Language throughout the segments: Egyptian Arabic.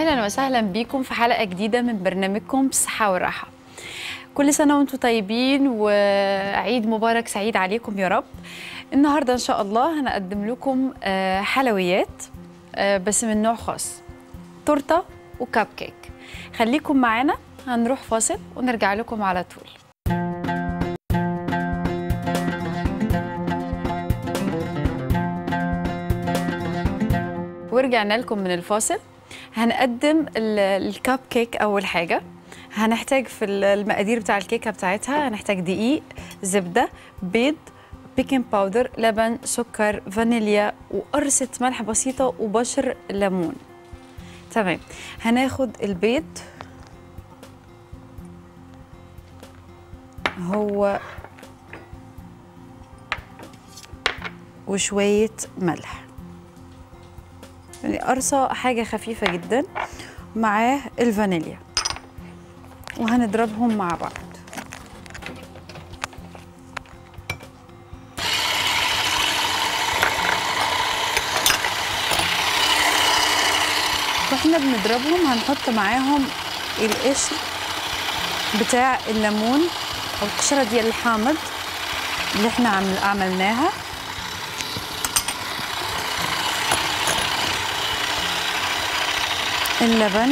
اهلا وسهلا بيكم في حلقه جديده من برنامجكم الصحه والراحه كل سنه وانتم طيبين وعيد مبارك سعيد عليكم يا رب النهارده ان شاء الله هنقدم لكم آه، حلويات آه، بس من نوع خاص تورته وكب كيك خليكم معانا هنروح فاصل ونرجع لكم على طول ورجعنا لكم من الفاصل هنقدم ال- الكب كيك اول حاجه هنحتاج في ال- المقادير بتاع الكيكه بتاعتها هنحتاج دقيق زبده بيض بيكنج باودر لبن سكر فانيليا وقرصه ملح بسيطه وبشر ليمون تمام هناخد البيض هو وشويه ملح يعني قرصة حاجة خفيفة جدا معاه الفانيليا وهنضربهم مع بعض واحنا بنضربهم هنحط معاهم القشر بتاع الليمون او القشرة دي الحامض اللي احنا عمل عملناها اللبن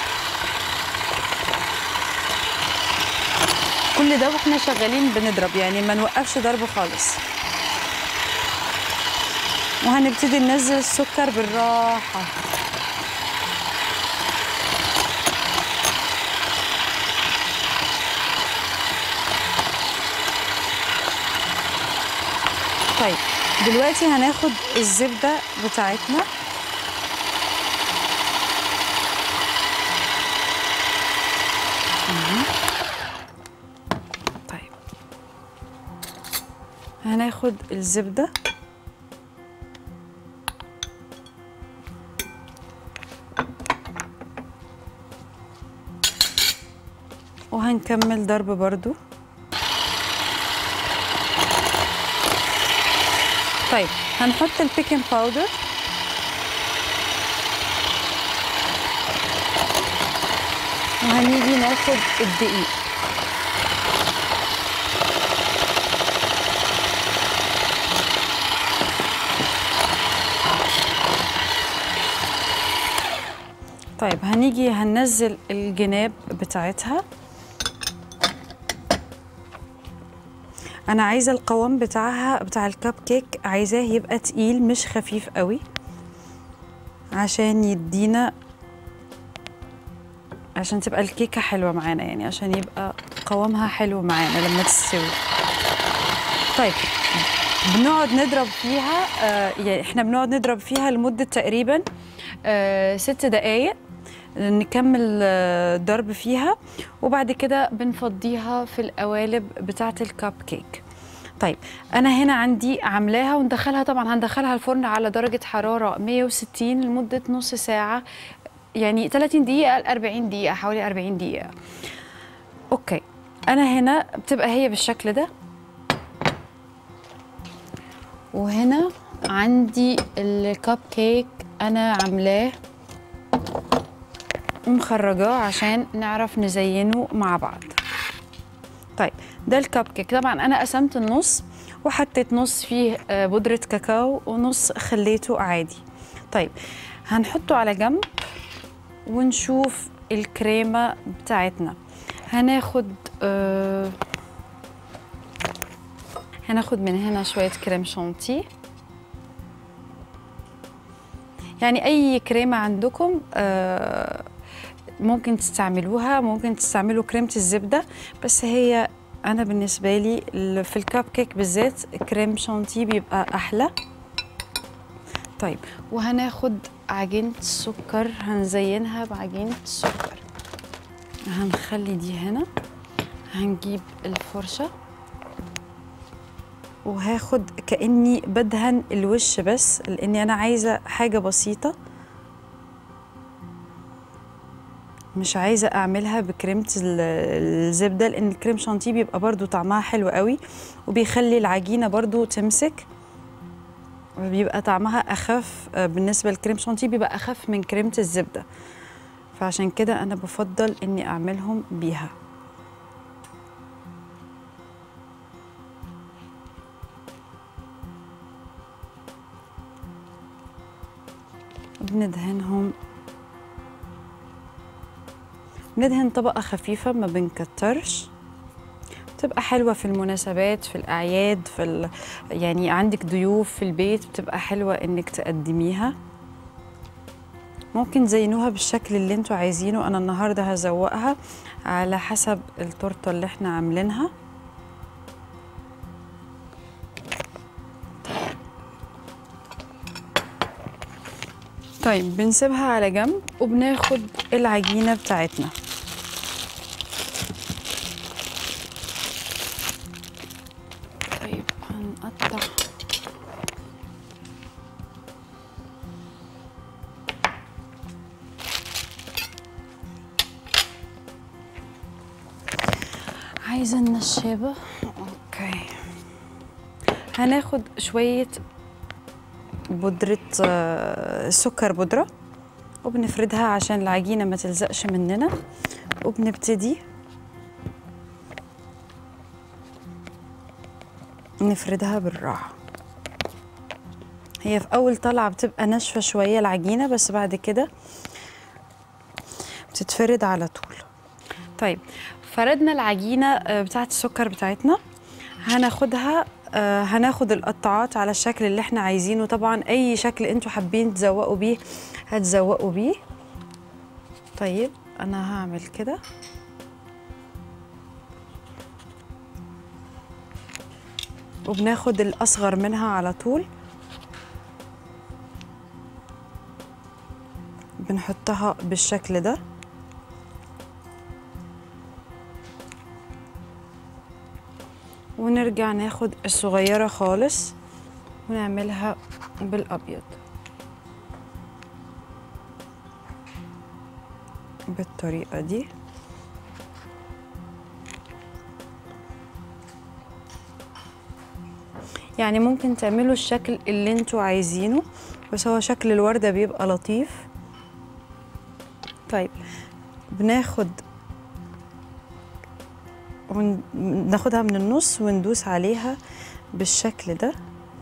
كل ده واحنا شغالين بنضرب يعني ما نوقفش ضرب خالص وهنبتدي ننزل السكر بالراحة طيب دلوقتي هناخد الزبدة بتاعتنا طيب هناخد الزبدة وهنكمل ضرب برضو طيب هنحط البيكنج باودر وهنيجي ناخد الدقيق طيب هنيجي هننزل الجناب بتاعتها انا عايزه القوام بتاعها بتاع الكب كيك عايزاه يبقى تقيل مش خفيف قوي عشان يدينا عشان تبقى الكيكه حلوه معانا يعني عشان يبقى قوامها حلو معانا لما تستوي طيب بنقعد نضرب فيها آه يعني احنا بنقعد نضرب فيها لمده تقريبا آه ست دقايق نكمل آه، ضرب فيها وبعد كده بنفضيها في القوالب بتاعه الكب كيك طيب انا هنا عندي عاملاها وندخلها طبعا هندخلها الفرن على درجه حراره 160 لمده نص ساعه يعني 30 دقيقه ل 40 دقيقه حوالي 40 دقيقه اوكي انا هنا بتبقى هي بالشكل ده وهنا عندي الكب كيك انا عاملاه ومخرجاه عشان نعرف نزينه مع بعض طيب ده الكب كيك طبعا انا قسمت النص وحطيت نص فيه آه، بودرة كاكاو ونص خليته عادي طيب هنحطه على جنب ونشوف الكريمة بتاعتنا هناخد آه هناخد من هنا شوية كريم شانتيه يعني أي كريمة عندكم آه ممكن تستعملوها ممكن تستعملوا كريمة الزبدة بس هي أنا بالنسبة لي ال- في الكب كيك بالذات كريم شانتيه بيبقى أحلى طيب وهناخد عجينة السكر هنزينها بعجينة السكر هنخلي دي هنا هنجيب الفرشة وهاخد كأني بدهن الوش بس لأني أنا عايزة حاجة بسيطة مش عايزة أعملها بكريمة ال- الزبدة لأن الكريم شانتيه بيبقى برضو طعمها حلو قوي وبيخلي العجينة برضو تمسك بيبقى طعمها أخف آه، بالنسبة للكريم شانتيه بيبقى أخف من كريمة الزبدة فعشان كده انا بفضل اني اعملهم بيها بندهنهم بندهن طبقة خفيفة ما بنكترش بتبقى حلوة في المناسبات في الأعياد في ال... يعني عندك ضيوف في البيت بتبقى حلوة إنك تقدميها ممكن تزينوها بالشكل اللي انتوا عايزينه أنا النهاردة هزوقها على حسب التورتة اللي احنا عاملينها طيب بنسيبها على جنب وبناخد العجينة بتاعتنا طيب هنقطع عايزة النشابة اوكي هناخد شوية بودرة آه، سكر بودرة وبنفردها عشان العجينة ما تلزقش مننا وبنبتدي نفردها بالراحة هي في أول طلعة بتبقى ناشفة شوية العجينة بس بعد كده بتتفرد على طول طيب فردنا العجينة آه، بتاعت السكر بتاعتنا هناخدها آه، هناخد القطاعات على الشكل اللي احنا عايزينه طبعا اي شكل انتوا حابين تزوقوا بيه هتزوقوا بيه طيب انا هعمل كده وبناخد الاصغر منها على طول بنحطها بالشكل ده ونرجع ناخد الصغيرة خالص ونعملها بالأبيض بالطريقة دي يعني ممكن تعملوا الشكل اللي انتوا عايزينه بس هو شكل الوردة بيبقى لطيف طيب بناخد وناخدها من النص وندوس عليها بالشكل ده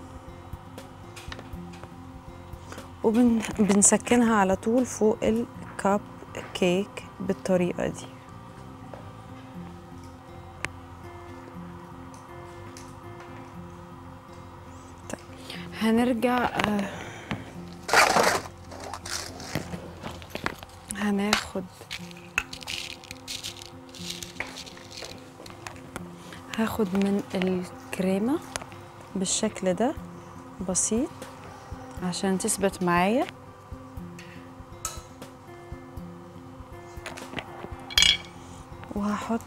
وبنسكنها على طول فوق الكاب كيك بالطريقة دي طيب هنرجع آه، هناخد هاخد من الكريمة بالشكل ده بسيط عشان تثبت معايا وهحط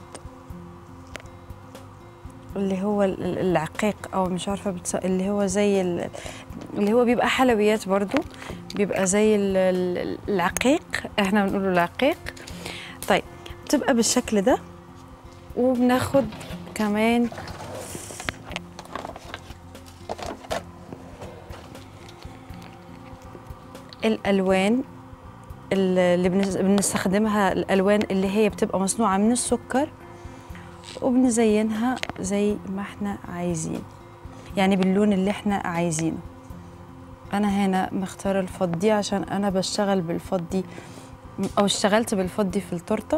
اللي هو ال- ال- العقيق او مش عارفه بتص... اللي هو زي ال... اللي هو بيبقى حلويات برضو بيبقى زي ال- ال- العقيق احنا بنقوله العقيق طيب بتبقى بالشكل ده وبناخد كمان الالوان اللي بنس- بنستخدمها الالوان اللي هي بتبقى مصنوعه من السكر وبنزينها زي ما احنا عايزين يعني باللون اللي احنا عايزينه انا هنا مختاره الفضي عشان انا بشتغل بالفضي او اشتغلت بالفضي في التورته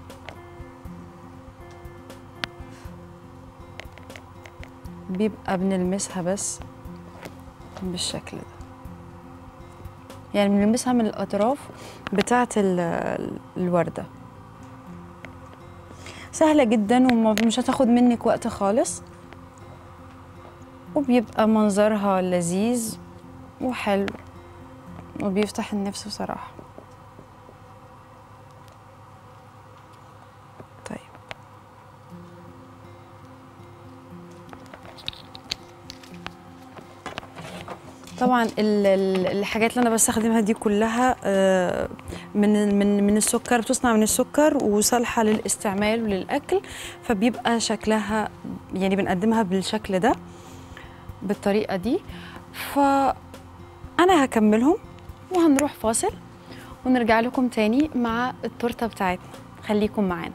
بيبقى بنلمسها بس بالشكل ده يعني بنلمسها من الأطراف بتاعة ال- الوردة سهلة جدا ومش هتاخد منك وقت خالص وبيبقى منظرها لذيذ وحلو وبيفتح النفس بصراحة طيب طبعا ال- ال- الحاجات اللي انا بستخدمها دي كلها آه، من من من السكر بتصنع من السكر وصالحه للاستعمال وللاكل فبيبقى شكلها يعني بنقدمها بالشكل ده بالطريقه دي فانا هكملهم وهنروح فاصل ونرجع لكم تاني مع التورته بتاعتنا خليكم معانا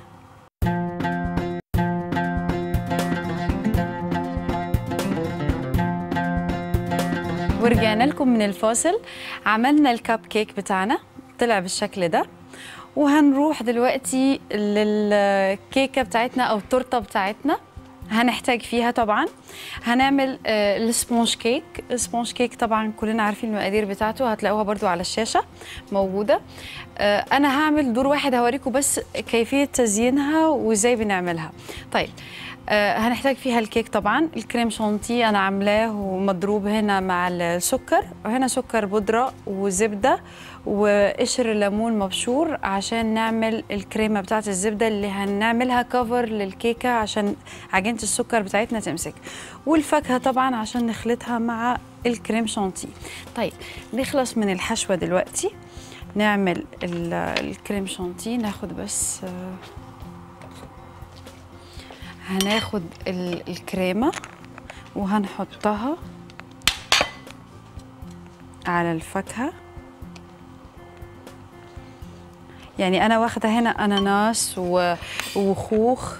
ورجعنا لكم من الفاصل عملنا الكب كيك بتاعنا طلع بالشكل ده وهنروح دلوقتي للكيكه بتاعتنا او التورته بتاعتنا هنحتاج فيها طبعا هنعمل آه، السبونج كيك السبونج كيك طبعا كلنا عارفين المقادير بتاعته هتلاقوها برضو على الشاشة موجودة آه، أنا هعمل دور واحد هوريكم بس كيفية تزيينها وإزاي بنعملها طيب آه، هنحتاج فيها الكيك طبعا الكريم شانتيه انا عاملاه ومضروب هنا مع السكر وهنا سكر بودره وزبده وقشر ليمون مبشور عشان نعمل الكريمه بتاعه الزبده اللي هنعملها كفر للكيكه عشان عجينه السكر بتاعتنا تمسك والفاكهه طبعا عشان نخلطها مع الكريم شانتيه طيب نخلص من الحشوه دلوقتي نعمل ال- الكريم شانتيه ناخد بس آه، هناخد ال- الكريمة وهنحطها على الفاكهة يعني أنا واخدة هنا أناناس و- وخوخ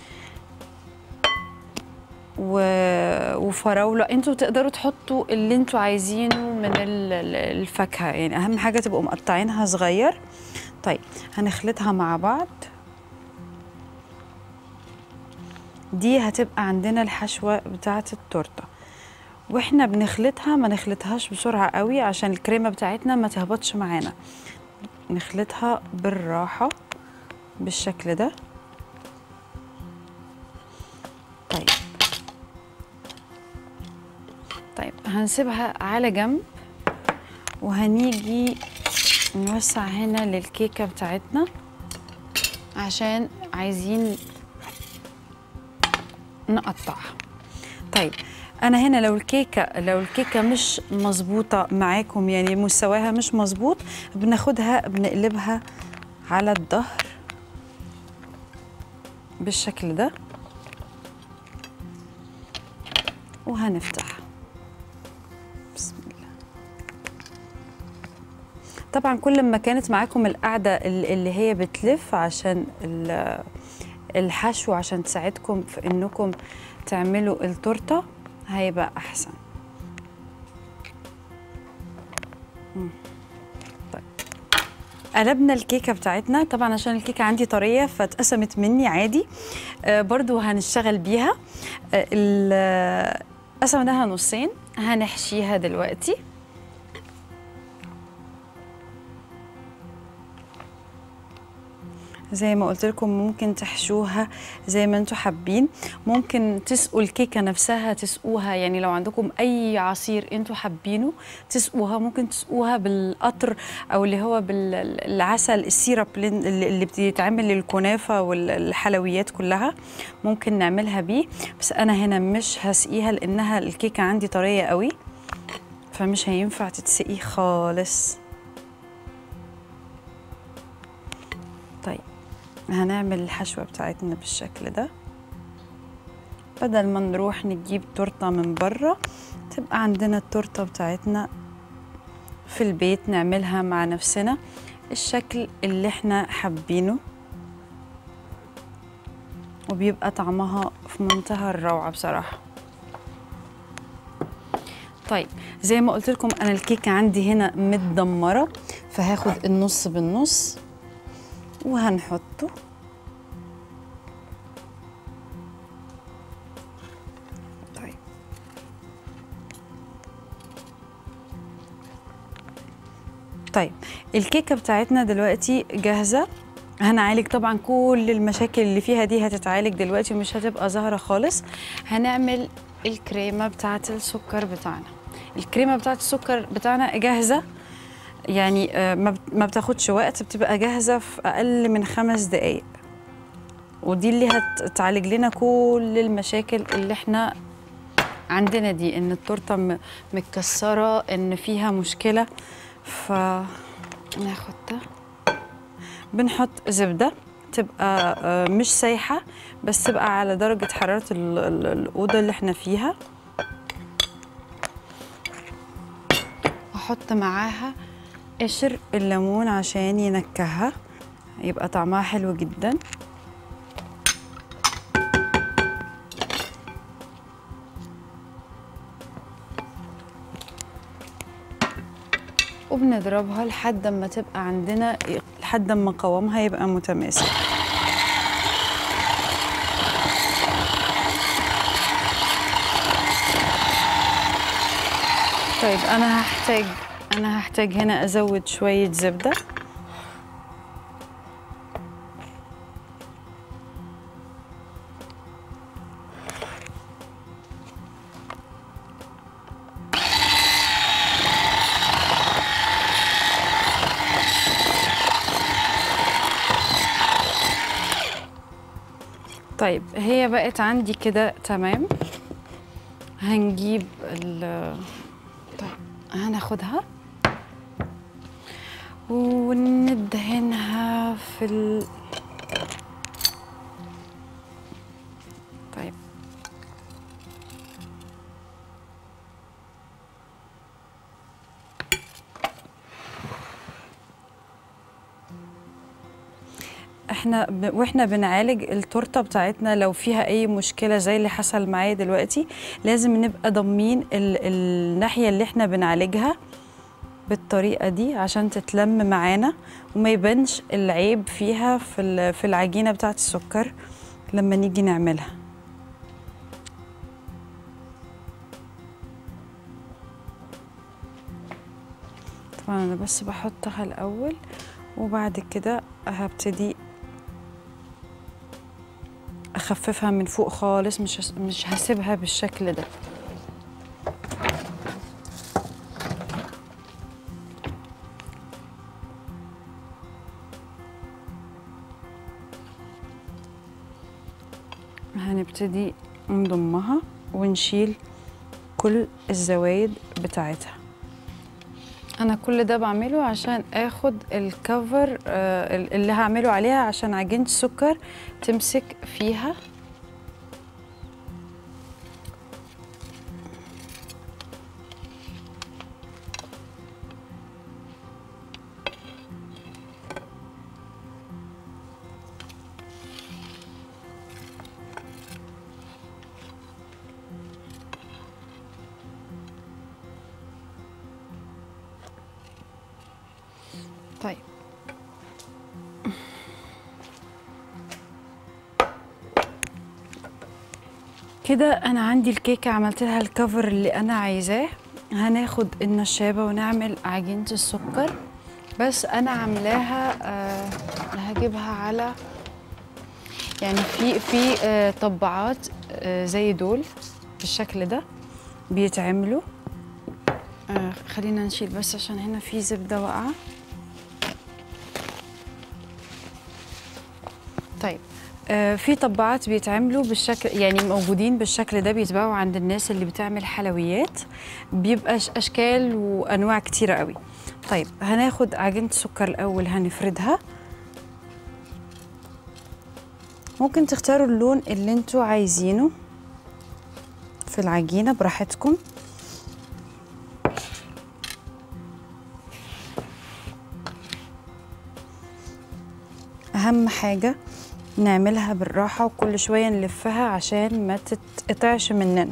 و- وفراولة انتوا تقدروا تحطوا اللي انتوا عايزينه من ال- ال- الفاكهة يعني أهم حاجة تبقوا مقطعينها صغير طيب هنخلطها مع بعض دي هتبقى عندنا الحشوة بتاعة التورتة واحنا بنخلطها ما نخلطهاش بسرعة قوي عشان الكريمة بتاعتنا ما تهبطش معانا نخلطها بالراحة بالشكل ده طيب طيب هنسيبها على جنب وهنيجي نوسع هنا للكيكة بتاعتنا عشان عايزين نقطعها طيب انا هنا لو الكيكه لو الكيكه مش مظبوطه معاكم يعني مستواها مش مظبوط بناخدها بنقلبها على الظهر بالشكل ده وهنفتح بسم الله طبعا كل ما كانت معاكم القاعده اللي هي بتلف عشان ال- الحشو عشان تساعدكم في انكم تعملوا التورته هيبقى احسن مم. طيب قلبنا الكيكه بتاعتنا طبعا عشان الكيكه عندي طريه فاتقسمت مني عادي آه برضو هنشتغل بيها آه ال- قسمناها نصين هنحشيها دلوقتي زي ما قلت لكم ممكن تحشوها زي ما انتم حابين ممكن تسقوا الكيكه نفسها تسقوها يعني لو عندكم اي عصير انتم حابينه تسقوها ممكن تسقوها بالقطر او اللي هو بالعسل السيرب اللي اللي بيتعمل للكنافه والحلويات كلها ممكن نعملها بيه بس انا هنا مش هسقيها لانها الكيكه عندي طريه قوي فمش هينفع تتسقي خالص طيب هنعمل الحشوة بتاعتنا بالشكل ده بدل ما نروح نجيب تورتة من بره تبقى عندنا التورتة بتاعتنا في البيت نعملها مع نفسنا الشكل اللي احنا حابينه وبيبقى طعمها في منتهى الروعة بصراحة طيب زي ما قلت لكم انا الكيكة عندي هنا متدمرة فهاخد النص بالنص وهنحطه طيب طيب الكيكه بتاعتنا دلوقتي جاهزه هنعالج طبعا كل المشاكل اللي فيها دي هتتعالج دلوقتي ومش هتبقى ظاهره خالص هنعمل الكريمه بتاعه السكر بتاعنا الكريمه بتاعه السكر بتاعنا جاهزه يعني آه، ما بت- ما بتاخدش وقت بتبقى جاهزة في أقل من خمس دقايق ودي اللي هتعالج لنا كل المشاكل اللي احنا عندنا دي ان التورته م- متكسره ان فيها مشكله فناخد ده بنحط زبده تبقى آه، مش سايحه بس تبقى على درجه حراره ال- ال- الاوضه اللي احنا فيها واحط معاها قشر الليمون عشان ينكهها يبقى طعمها حلو جدا وبنضربها لحد ما تبقى عندنا لحد ما قوامها يبقى متماسك طيب انا هحتاج انا هحتاج هنا ازود شويه زبده طيب هي بقت عندي كده تمام هنجيب ال طيب هناخدها وندهنها في ال طيب احنا ب... واحنا بنعالج التورته بتاعتنا لو فيها اي مشكله زي اللي حصل معايا دلوقتي لازم نبقى ضامنين ال... الناحيه اللي احنا بنعالجها بالطريقه دي عشان تتلم معانا وما يبانش العيب فيها في ال... في العجينه بتاعه السكر لما نيجي نعملها طبعا انا بس بحطها الاول وبعد كده هبتدي اخففها من فوق خالص مش هس- مش هسيبها بالشكل ده هنبتدي نضمها ونشيل كل الزوايد بتاعتها انا كل ده بعمله عشان اخد الكفر آه، اللي هعمله عليها عشان عجينه السكر تمسك فيها طيب كده انا عندي الكيكه عملت لها الكفر اللي انا عايزاه هناخد النشابه ونعمل عجينه السكر بس انا عاملاها آه هجيبها على يعني في في آه طبعات آه زي دول بالشكل ده بيتعملوا آه خلينا نشيل بس عشان هنا في زبده واقعه طيب آه، في طباعات بيتعملوا بالشكل يعني موجودين بالشكل ده بيتباعوا عند الناس اللي بتعمل حلويات بيبقى ش- اشكال وانواع كتيره قوي طيب هناخد عجينه السكر الاول هنفردها ممكن تختاروا اللون اللي انتوا عايزينه في العجينه براحتكم اهم حاجه نعملها بالراحه وكل شويه نلفها عشان ما تتقطعش مننا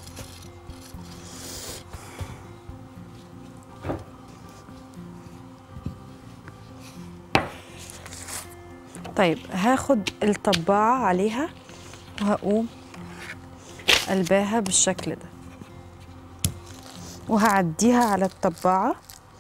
طيب هاخد الطباعه عليها وهقوم قلباها بالشكل ده وهعديها على الطباعه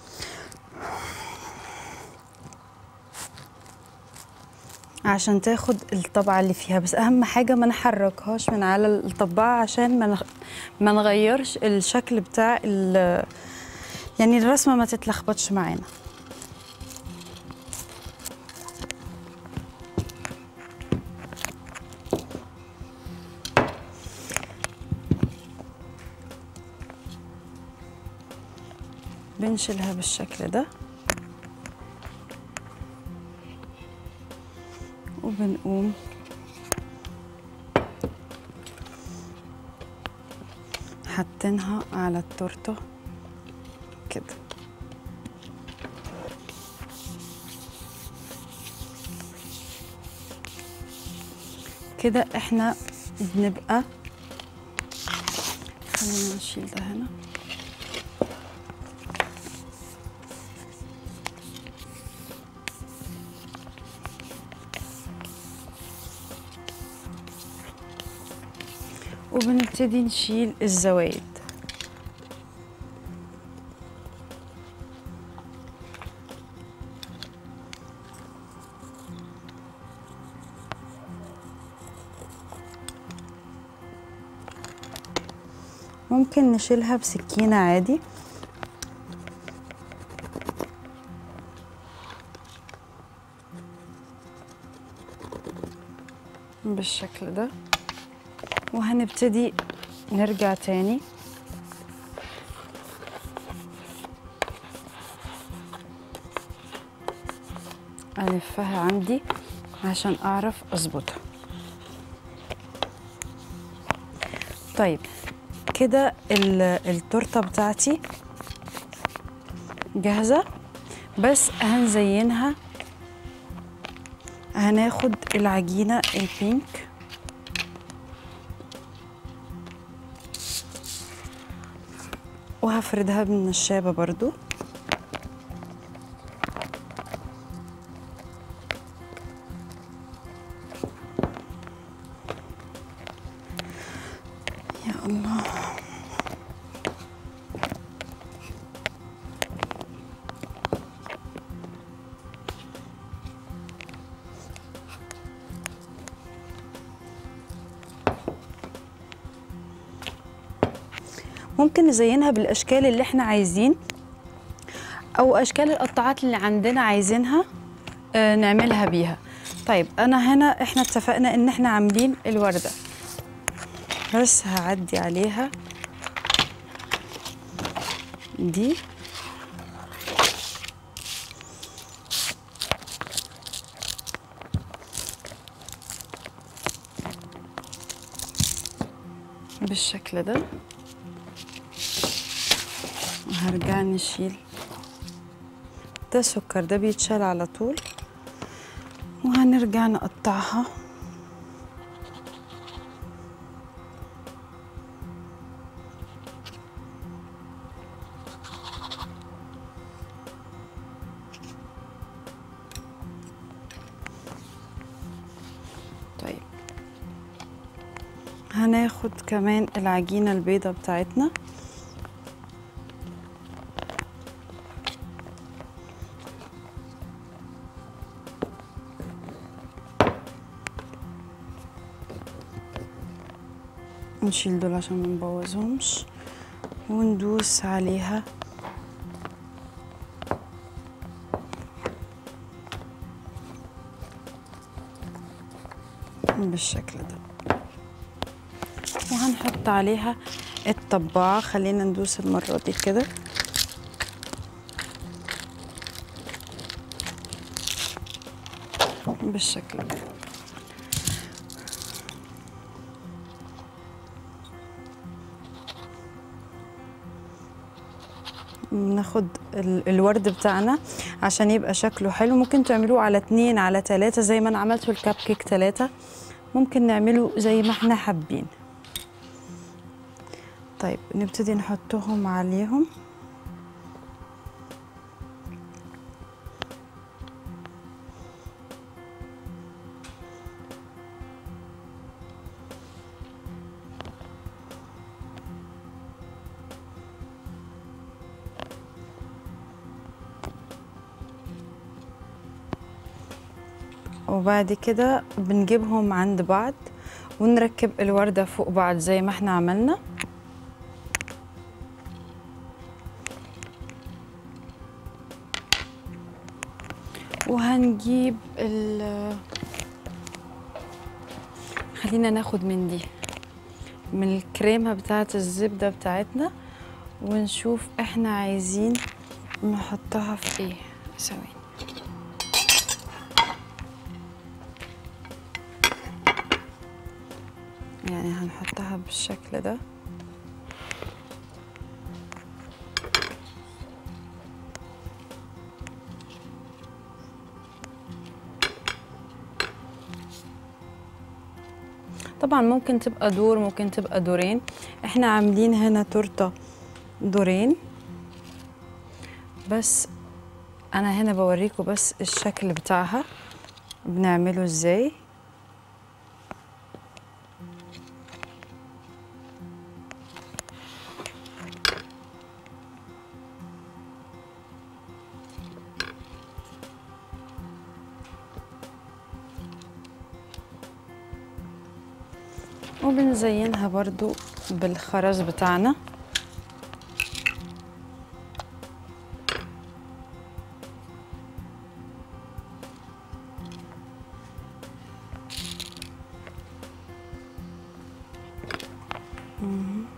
عشان تاخد الطبعة اللي فيها بس أهم حاجة ما نحركهاش من على الطباعة عشان ما نغ... ما نغيرش الشكل بتاع ال... يعني الرسمة ما تتلخبطش معانا بنشيلها بالشكل ده وبنقوم حاطينها على التورته كده كده احنا بنبقى خلينا نشيل ده هنا وبنبتدي نشيل الزوايد ممكن نشيلها بسكينة عادي بالشكل ده وهنبتدي نرجع تاني ألفها عندي عشان أعرف أظبطها طيب كده ال- التورته بتاعتي جاهزه بس هنزينها هناخد العجينه البينك وهفردها بالنشابه برضو يا الله ممكن نزينها بالاشكال اللي احنا عايزين او اشكال القطاعات اللي عندنا عايزينها آه، نعملها بيها طيب انا هنا احنا اتفقنا ان احنا عاملين الورده بس هعدي عليها دي بالشكل ده وهرجع نشيل ده سكر ده بيتشال على طول وهنرجع نقطعها طيب هناخد كمان العجينة البيضة بتاعتنا نشيل دول عشان ما نبوظهمش وندوس عليها بالشكل ده وهنحط عليها الطباعة خلينا ندوس المرة دي كده بالشكل ده ناخد ال- الورد بتاعنا عشان يبقى شكله حلو ممكن تعملوه على اتنين على تلاتة زي ما انا عملته الكب كيك تلاتة ممكن نعمله زي ما احنا حابين طيب نبتدي نحطهم عليهم وبعد كده بنجيبهم عند بعض ونركب الوردة فوق بعض زي ما احنا عملنا وهنجيب ال خلينا ناخد من دي من الكريمة بتاعة الزبدة بتاعتنا ونشوف احنا عايزين نحطها في ايه ثواني يعني هنحطها بالشكل ده طبعا ممكن تبقى دور ممكن تبقى دورين احنا عاملين هنا تورته دورين بس انا هنا بوريكم بس الشكل بتاعها بنعمله ازاي وبنزينها برضو بالخرز بتاعنا مهم.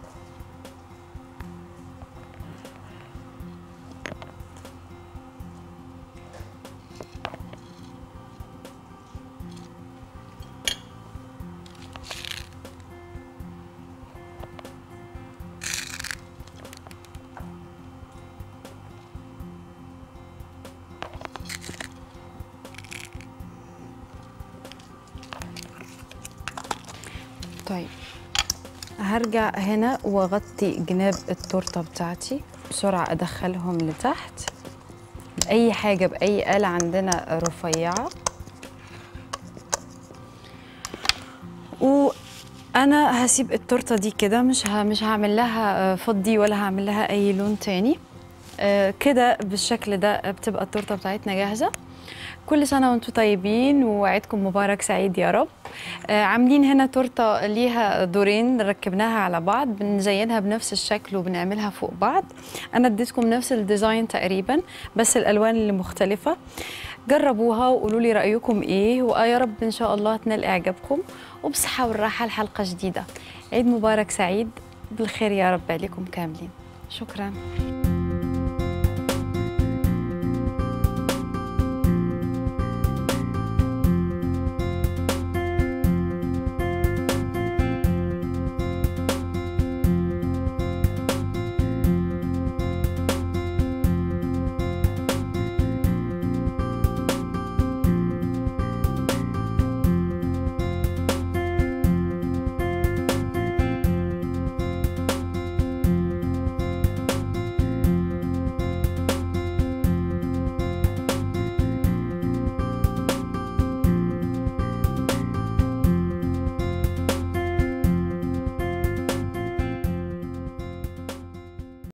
طيب هرجع هنا واغطي جناب التورته بتاعتي بسرعه ادخلهم لتحت باي حاجه باي آلة عندنا رفيعه وانا هسيب التورته دي كده مش ه... مش هعمل لها فضي ولا هعمل لها اي لون تاني آه، كده بالشكل ده بتبقى التورته بتاعتنا جاهزه كل سنه وانتم طيبين وعيدكم مبارك سعيد يا رب آه، عاملين هنا تورته ليها دورين ركبناها على بعض بنزينها بنفس الشكل وبنعملها فوق بعض انا اديتكم نفس الديزاين تقريبا بس الالوان اللي مختلفه جربوها وقولوا لي رايكم ايه ويا رب ان شاء الله تنال اعجابكم وبصحه والراحه لحلقه جديده عيد مبارك سعيد بالخير يا رب عليكم كاملين شكرا